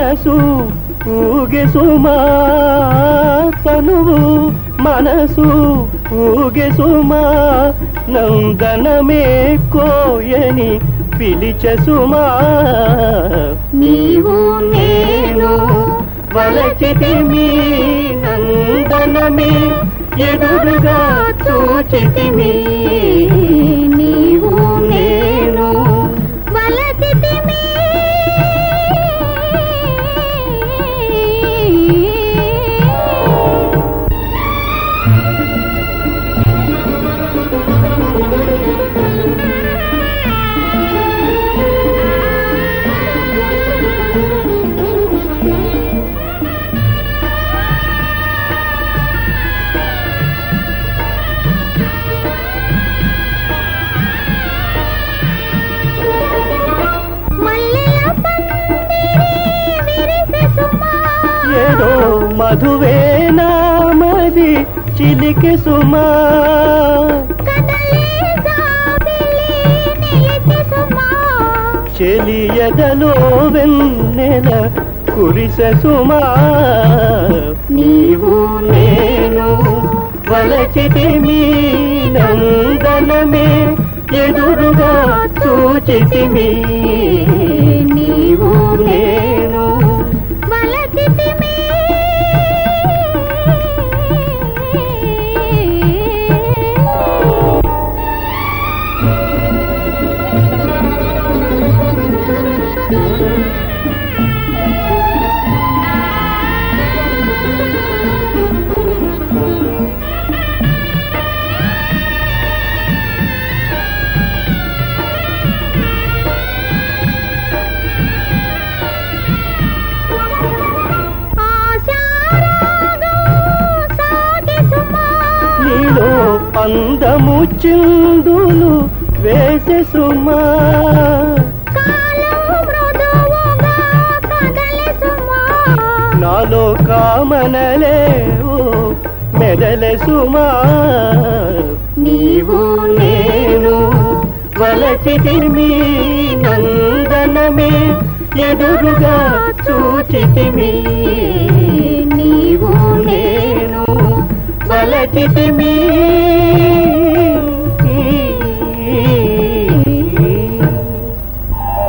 మనసు ఊగే సుమా తనువు మనసు ఊగే సుమా నందనమే కోయని పిలిచె సుమా నీవు నేను వలచితి మీ నందనమే ఎదురుగా చూచితిమి నీవు నేను వలచితిమి. మల్లెల పందిరి విరిసె సుమా. ఏదో మధువే నామది చిలికి సుమా కదలే జాబిలి నిలిచె సుమా. చెలియదలో వెన్నెల కురిసె సుమా నీవు నేను వలచితి మీ నందనమే ఎదురుగా చూచితిమి నీవు నేను వలచితిమి. ఆశారాగం సాగే సుమా. నీలో అందము చిందులు వేసే సుమా కాలం మృదువుగా కదలే సుమా. నాలో కామనలేవు మెదలె సుమా నీవు నేను వలచితి మీ నందనమే ఎదురుగా చూచితిమి నీవు నేను వలచితి మీ